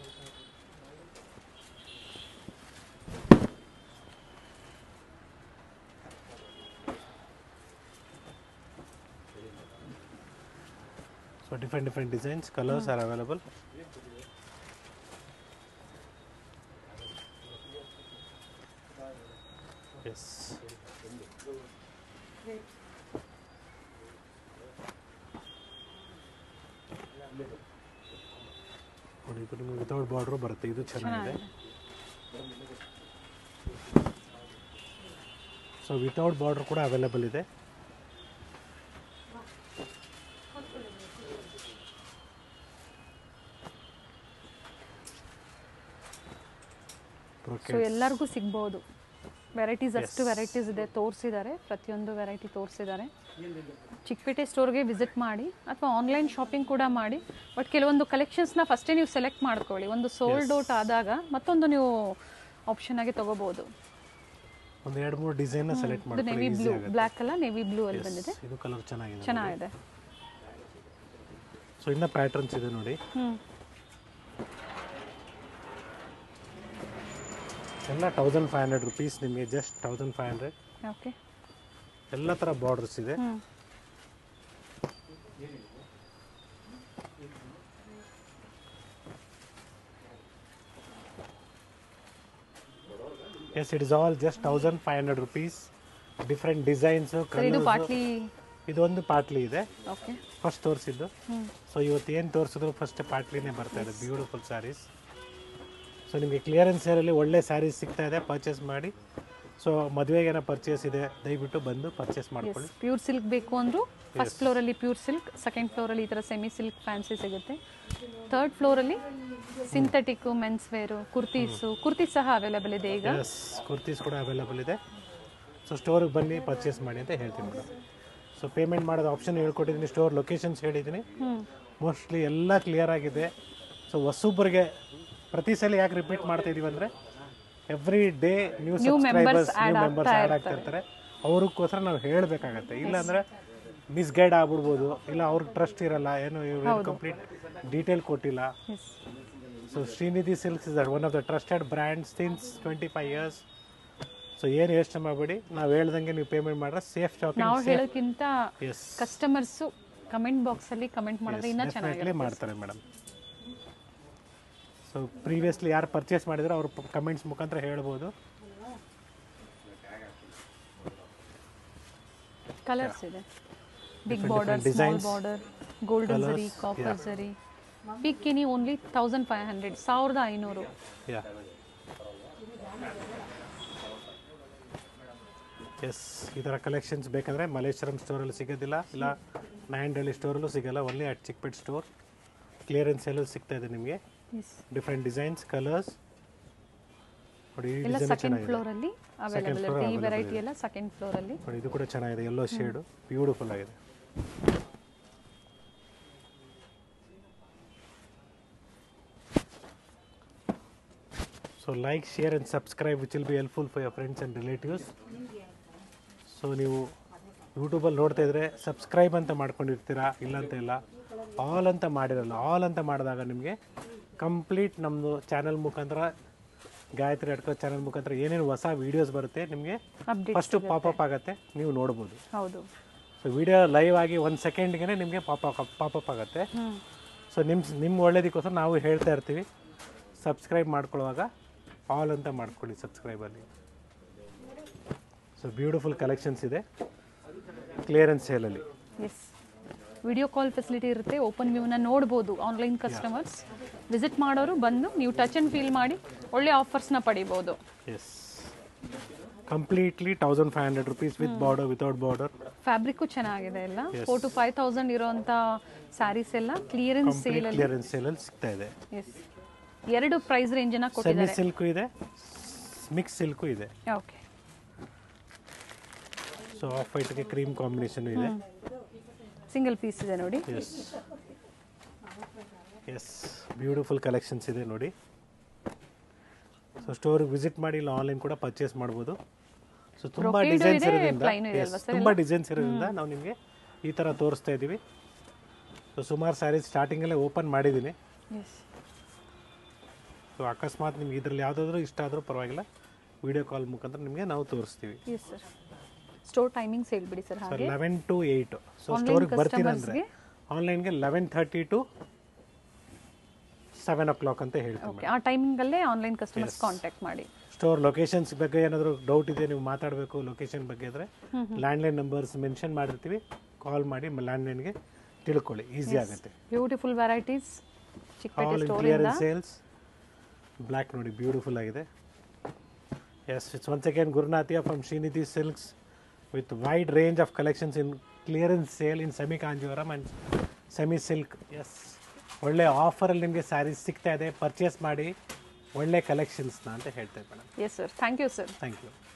so different different designs colours are available yes ನೋಡಿ ಇದು ನಿಮಗೆ ವಿತೌಟ್ ಬಾರ್ಡ್ರು ಬರುತ್ತೆ ಇದು ಚೆನ್ನಾಗಿದೆ ಸೊ ವಿತೌಟ್ ಬಾರ್ಡ್ರ್ ಕೂಡ ಅವೈಲೇಬಲ್ ಇದೆ ಸೊ ಎಲ್ಲರಿಗೂ ಸಿಗ್ಬೋದು ವೆರೈಟೀಸ್ ಅಷ್ಟು ವೆರೈಟೀಸ್ ಇದೆ ತೋರಿಸಿದ್ದಾರೆ ಪ್ರತಿಯೊಂದು ವೆರೈಟಿ ತೋರಿಸಿದ್ದಾರೆ ಚಿಕ್ಕಪೇಟೆ ಸ್ಟೋರ್ಗೆ ವಿಸಿಟ್ ಮಾಡಿ ಅಥವಾ ಆನ್ಲೈನ್ ಶಾಪಿಂಗ್ ಕೂಡ ಮಾಡಿ ಬಟ್ ಕೆಲವೊಂದು ಕಲೆಕ್ಷನ್ಸ್ನ ಫಸ್ಟೇ ನೀವು ಸೆಲೆಕ್ಟ್ ಮಾಡ್ಕೊಳ್ಳಿ ಒಂದು ಸೋಲ್ಡ್ ಔಟ್ ಆದಾಗ ಮತ್ತೊಂದು ನೀವು ಆಪ್ಷನ್ ಆಗಿ ತಗೋಬಹುದು ಒಂದು ಎರಡು ಮೂರು ಡಿಸೈನ್ ಸೆಲೆಕ್ಟ್ ಇದು ಮಾಡ್ಕೊಳ್ಳಿ ನೆವಿ ಈಸಿ ಬ್ಲೂ ಆಗುತ್ತೆ ಬ್ಲ್ಯಾಕ್ ಅಲ್ಲ ನೆವಿ ಬ್ಲೂ ಅಲ್ಲಿ ಬಂದಿದೆ ಇದು ಕಲರ್ ಚೆನ್ನಾಗಿದೆ ಚೆನ್ನಾಗಿದೆ ಸೊ ಇನ್ನ ಪ್ಯಾಟರ್ನ್ಸ್ ಇದೆ ನೋಡಿ ಹ್ಞೂ ಎಲ್ಲ ತೌಸಂಡ್ ಫೈವ್ ಹಂಡ್ರೆಡ್ ರುಪೀಸ್ ನಿಮಗೆ just thousand five hundred okay ಎಲ್ಲ ಥರ ಬಾರ್ಡರ್ಸ್ ಇದೆ ಹ್ಞೂ yes it is all just thousand five hundred rupees different designs sir ಇದು ಕಲರ್ಸ್ ಪಾಟ್ಲಿ ಇದೊಂದು ಪಾಟ್ಲಿ ಇದೆ ಓಕೆ ಫಸ್ಟ್ ತೋರಿಸಿದ್ದು ಹ್ಞೂ ಸೊ ಇವತ್ತು ಏನು ತೋರಿಸಿದ್ರು ಫಸ್ಟ್ ಪಾಟ್ಲಿನೇ ಬರ್ತಾ ಇದೆ ಬ್ಯೂಟಿಫುಲ್ ಸ್ಯಾರೀಸ್ ಸೊ ನಿಮಗೆ ಕ್ಲಿಯರೆನ್ಸ್ ಸೇಲಲ್ಲಿ ಒಳ್ಳೆ ಸ್ಯಾರೀಸ್ ಸಿಗ್ತಾ ಇದೆ ಪರ್ಚೇಸ್ ಮಾಡಿ ಸೊ ಮದುವೆಗೇನೋ ಪರ್ಚೇಸ್ ಇದೆ ದಯವಿಟ್ಟು ಬಂದು ಪರ್ಚೇಸ್ ಮಾಡ್ಕೊಳ್ಳಿ ಪ್ಯೂರ್ ಸಿಲ್ಕ್ ಬೇಕು ಅಂದ್ರು ಫಸ್ಟ್ ಫ್ಲೋರಲ್ಲಿ ಪ್ಯೂರ್ ಸಿಲ್ಕ್ ಸೆಕೆಂಡ್ ಫ್ಲೋರಲ್ಲಿ ಈ ಥರ ಸೆಮಿ ಸಿಲ್ಕ್ ಫ್ಯಾನ್ಸಿ ಸಿಗುತ್ತೆ ಥರ್ಡ್ ಫ್ಲೋರಲ್ಲಿ synthetic mens wear kurtis kurtis ಸಹ ಅವೈಲೇಬಲ್ ಇದೆ ಈಗ ಎಸ್ ಕುರ್ತೀಸ್ ಕೂಡ ಅವೈಲಬಲ್ ಇದೆ ಸೊ ಸ್ಟೋರಿಗೆ ಬನ್ನಿ ಪರ್ಚೇಸ್ ಮಾಡಿ ಅಂತ ಹೇಳ್ತೀನಿ ಮೇಡಮ್ ಸೊ ಪೇಮೆಂಟ್ ಮಾಡೋದು ಆಪ್ಷನ್ ಹೇಳ್ಕೊಟ್ಟಿದ್ದೀನಿ ಸ್ಟೋರ್ ಲೊಕೇಶನ್ಸ್ ಹೇಳಿದ್ದೀನಿ ಹ್ಞೂ ಮೋಸ್ಟ್ಲಿ ಎಲ್ಲ ಕ್ಲಿಯರ್ ಆಗಿದೆ ಸೊ ಹೊಸೊಬ್ಬರಿಗೆ ಪ್ರತಿ ಸಲ ಯಾಕೆ ರಿಪೀಟ್ ಮಾಡ್ತಾ ಇದೀವಿ ಅಂದರೆ every day new subscribers new members add ಆಗ್ತಾ ಇರ್ತಾರೆ ಅವ್ರಿಗೋಸ್ಕರ ನಾವು ಹೇಳಬೇಕಾಗತ್ತೆ ಇಲ್ಲಾಂದರೆ ಮಿಸ್ಗೈಡ್ ಆಗ್ಬಿಡ್ಬೋದು ಇಲ್ಲ ಅವ್ರಿಗೆ ಟ್ರಸ್ಟ್ ಇರಲ್ಲ ಏನು ಇವ್ರು ಕಂಪ್ಲೀಟ್ ಡೀಟೇಲ್ ಕೊಟ್ಟಿಲ್ಲ yes so Srinidhi silks is one of the trusted brand since twenty five years so ಏನು ಯೋಚನೆ ಮಾಡಬೇಡಿ ನಾವು ಹೇಳ್ದಂಗೆ ನೀವು ಪೇಮೆಂಟ್ ಮಾಡಿದ್ರೆ ಸೇಫ್ ಶಾಪಿಂಗ್ ನಾವು ಹೇಳೋಕ್ಕಿಂತ ಎಸ್ ಕಸ್ಟಮರ್ಸು ಕಮೆಂಟ್ ಬಾಕ್ಸಲ್ಲಿ ಕಮೆಂಟ್ ಮಾಡಿದ್ರೆ ಇನ್ನೂ ಚೆನ್ನಾಗಿ ಡೆಫಿನೆಟ್ಲಿ ಮಾಡ್ತಾರೆ ಮೇಡಮ್ ಸೊ ಪ್ರೀವಿಯಸ್ಲಿ ಯಾರು ಪರ್ಚೇಸ್ ಮಾಡಿದ್ರು ಅವ್ರ ಕಮೆಂಟ್ಸ್ ಮುಖಾಂತರ ಹೇಳ್ಬೋದು ಕಲರ್ಸ್ ಇದೆ big border small border golden zari copper zari ಪಿಕ್ಕಿನಿ ಓನ್ಲಿ ತೌಸಂಡ್ ಫೈವ್ ಹಂಡ್ರೆಡ್ ಸಾವಿರದ ಐನೂರು ಯಾ ಎಸ್ ಈ ಥರ ಕಲೆಕ್ಷನ್ಸ್ ಬೇಕಂದರೆ ಮಲ್ಲೇಶ್ವರಂ ಸ್ಟೋರಲ್ಲಿ ಸಿಗೋದಿಲ್ಲ ಇಲ್ಲ ನಾಯಂಡಹಳ್ಳಿ ಸ್ಟೋರಲ್ಲೂ ಸಿಗಲ್ಲ only at Chickpet store clearance ಎಲ್ಲೂ ಸಿಗ್ತಾ ಇದೆ ನಿಮಗೆ ಎಸ್ ಡಿಫ್ರೆಂಟ್ ಡಿಸೈನ್ಸ್ ಕಲರ್ಸ್ ನೋಡಿ ಈ ಎಲ್ಲ ಡಿಸೈನ್ ಸೆಕೆಂಡ್ ಚೆನ್ನಾಗಿದೆ ಫ್ಲೋರಲ್ಲಿ ಅವೈಲೇಬಲ್ ಇರುತ್ತೆ ಈ ವೆರೈಟಿ ಎಲ್ಲ ಸೆಕೆಂಡ್ ಫ್ಲೋರಲ್ಲಿ ನೋಡಿ ಇದು ಕೂಡ ಚೆನ್ನಾಗಿದೆ ಎಲ್ಲೋ ಶೇಡು ಬ್ಯೂಟಿಫುಲ್ ಆಗಿದೆ so like share and subscribe which will be helpful for your friends and relatives so ನೀವು ಯೂಟ್ಯೂಬಲ್ಲಿ ನೋಡ್ತಾ ಇದ್ರೆ ಸಬ್ಸ್ಕ್ರೈಬ್ ಅಂತ ಮಾಡ್ಕೊಂಡಿರ್ತೀರಾ ಇಲ್ಲ ಅಂತ ಇಲ್ಲ ಆಲ್ ಅಂತ ಮಾಡಿರಲ್ಲ ಆಲ್ ಅಂತ ಮಾಡಿದಾಗ ನಿಮಗೆ ಕಂಪ್ಲೀಟ್ ನಮ್ಮದು ಚಾನಲ್ ಮುಖಾಂತರ ಗಾಯತ್ರಿ ಅಡ್ಕೋ ಚಾನಲ್ ಮುಖಾಂತರ ಏನೇನು ಹೊಸ ವೀಡಿಯೋಸ್ ಬರುತ್ತೆ ನಿಮಗೆ ಅಪ್ಡೇಟ್ ಫಸ್ಟು ಪಾಪಪ್ ಆಗುತ್ತೆ ನೀವು ನೋಡ್ಬೋದು ಹೌದು ಸೊ ವಿಡಿಯೋ ಲೈವ್ ಆಗಿ ಒಂದು ಸೆಕೆಂಡ್ಗೆ ನಿಮಗೆ ಪಾಪ ಪಾಪಪ್ ಆಗುತ್ತೆ ಹ್ಞೂ ಸೊ ನಿಮ್ಮ ನಿಮ್ಮ ಒಳ್ಳೇದಕ್ಕೋಸ್ಕರ ನಾವು ಹೇಳ್ತಾ ಇರ್ತೀವಿ ಸಬ್ಸ್ಕ್ರೈಬ್ ಮಾಡ್ಕೊಳ್ಳುವಾಗ ಆಲ್ ಅಂತ ಮಾಡ್ಕೊಳ್ಳಿ ಸಬ್ಸ್ಕ್ರೈಬಲ್ಲಿ ಸೊ ಬ್ಯೂಟಿಫುಲ್ ಕಲೆಕ್ಷನ್ಸ್ ಇದೆ ಕ್ಲಿಯರೆನ್ಸ್ ಸೇಲಲ್ಲಿ ಎಸ್ ವಿಡಿಯೋ ಕಾಲ್ ಫೆಸಿಲಿಟಿ ಇರುತ್ತೆ ಓಪನ್ ವ್ಯೂನ ನೋಡ್ಬೋದು ಆನ್ಲೈನ್ ಕಸ್ಟಮರ್ಸ್ ವಿಸಿಟ್ ಮಾಡೋರು ಬಂದು ನೀವು ಟಚ್ ಆ್ಯಂಡ್ ಫೀಲ್ ಮಾಡಿ ಒಳ್ಳೆ ಆಫರ್ಸ್ನ ಪಡಿಬೋದು yes completely thousand five hundred rupees with border without border fabric ಚೆನ್ನಾಗಿದೆ ಎಲ್ಲ ಫೋರ್ ಟು ಫೈವ್ ತೌಸಂಡ್ ಇರೋಂಥ ಸ್ಯಾರೀಸ್ ಎಲ್ಲ ಕ್ಲಿಯರೆನ್ಸ್ ಸೇಲ್ ಕಂಪ್ಲೀಟ್ ಕ್ಲಿಯರೆನ್ಸ್ ಸೇಲಲ್ಲಿ ಸಿಗ್ತಾ ಇದೆ ಎಸ್ ಎರಡು ಪ್ರೈಸ್ ರೇಂಜನ್ನ ಸೆಮಿ ಕೊಟ್ಟಿದ್ದಾರೆ ಸಿಲ್ಕು ಇದೆ ಮಿಕ್ಸ್ ಸಿಲ್ಕು ಇದೆ ಓಕೆ ಸೊ ಆಫ್ ವೈಟ್ಗೆ ಕ್ರೀಮ್ ಕಾಂಬಿನೇಷನ್ ಇದೆ ಸಿಂಗಲ್ ಪೀಸ್ ಇದೆ ನೋಡಿ ಎಸ್ ಎಸ್ ಬ್ಯೂಟಿಫುಲ್ ಕಲೆಕ್ಷನ್ಸ್ ಇದೆ ನೋಡಿ ಸೊ ಸ್ಟೋರಿಗೆ ವಿಸಿಟ್ ಮಾಡಿ ಇಲ್ಲ ಆನ್ಲೈನ್ ಕೂಡ ಪರ್ಚೇಸ್ ಮಾಡ್ಬೋದು ಸೊ ತುಂಬ Brocade ಡಿಸೈನ್ಸ್ ಇದೆ, ಇರೋದ್ರಿಂದ plain ಇದೆ yes, ಅಲ್ವಾ sir ತುಂಬ ಡಿಸೈನ್ಸ್ ಇರೋದ್ರಿಂದ ನಾವು ನಿಮಗೆ ಈ ಥರ ತೋರಿಸ್ತಾ ಇದ್ದೀವಿ ಸೊ ಸುಮಾರು ಸ್ಯಾರೀಸ್ ಸ್ಟಾರ್ಟಿಂಗಲ್ಲೇ ಓಪನ್ ಮಾಡಿದ್ದೀನಿ ಎಸ್ ಸೊ ಅಕಸ್ಮಾತ್ ನಿಮ್ಗೆ ಇದರಲ್ಲಿ ಯಾವುದಾದ್ರೂ ಇಷ್ಟ ಆದರೂ ಪರವಾಗಿಲ್ಲ ವಿಡಿಯೋ ಕಾಲ್ ಮುಖಾಂತರ ನಿಮಗೆ ನಾವು ತೋರಿಸ್ತೀವಿ ಎಸ್ ಸರ್ ಸ್ಟೋರ್ ಟೈಮಿಂಗ್ಸ್ ಹೇಳ್ಬಿಡಿ ಸರ್ ಸರ್ ಹಾಗೆ eleven to eight so Online ಸ್ಟೋರಿಗೆ ಬರ್ತೀನಂದ್ರೆ customersಗೆ? ಆನ್ಲೈನ್ಗೆ eleven thirty to seven o'clock ಅಂತ ಹೇಳ್ತೀವಿ ಓಕೆ ಆ ಟೈಮಿಂಗಲ್ಲೇ ಆನ್ಲೈನ್ ಕಸ್ಟಮರ್ಸ್ ಕಾಂಟ್ಯಾಕ್ಟ್ ಮಾಡಿ ಸ್ಟೋರ್ ಲೊಕೇಶನ್ಸ್ ಬಗ್ಗೆ ಏನಾದರೂ ಡೌಟ್ ಇದೆ ನೀವು ಮಾತಾಡಬೇಕು ಲೊಕೇಶನ್ ಬಗ್ಗೆ ಇದ್ರೆ ಲ್ಯಾಂಡ್ಲೈನ್ ನಂಬರ್ಸ್ ಮೆನ್ಷನ್ ಮಾಡಿರ್ತೀವಿ ಕಾಲ್ ಮಾಡಿ ಲ್ಯಾಂಡ್ಲೈನ್ಗೆ ತಿಳ್ಕೊಳ್ಳಿ ಈಸಿ ಆಗುತ್ತೆ beautiful varieties Chikkapete all in ಸ್ಟೋರಿಂದ ಕ್ಲಿಯರೆನ್ಸ್ ಸೇಲ್ಸ್ ಬ್ಲ್ಯಾಕ್ ನೋಡಿ ಬ್ಯೂಟಿಫುಲ್ ಆಗಿದೆ ಎಸ್ ಇಟ್ಸ್ ಒನ್ಸ್ ಅಗೇನ್ ಗುರುನಾಥಿಯ from Srinidhi silks with wide range of collections in clearance sale in semi Kanjeevaram and semi silk yes ಒಳ್ಳೆ ಆಫರಲ್ಲಿ ನಿಮಗೆ ಸ್ಯಾರೀಸ್ ಸಿಗ್ತಾ ಇದೆ ಪರ್ಚೇಸ್ ಮಾಡಿ ಒಳ್ಳೆ ಕಲೆಕ್ಷನ್ಸ್ನ ಅಂತ ಹೇಳ್ತಾ ಇದ್ದೆ madam yes sir thank you sir thank you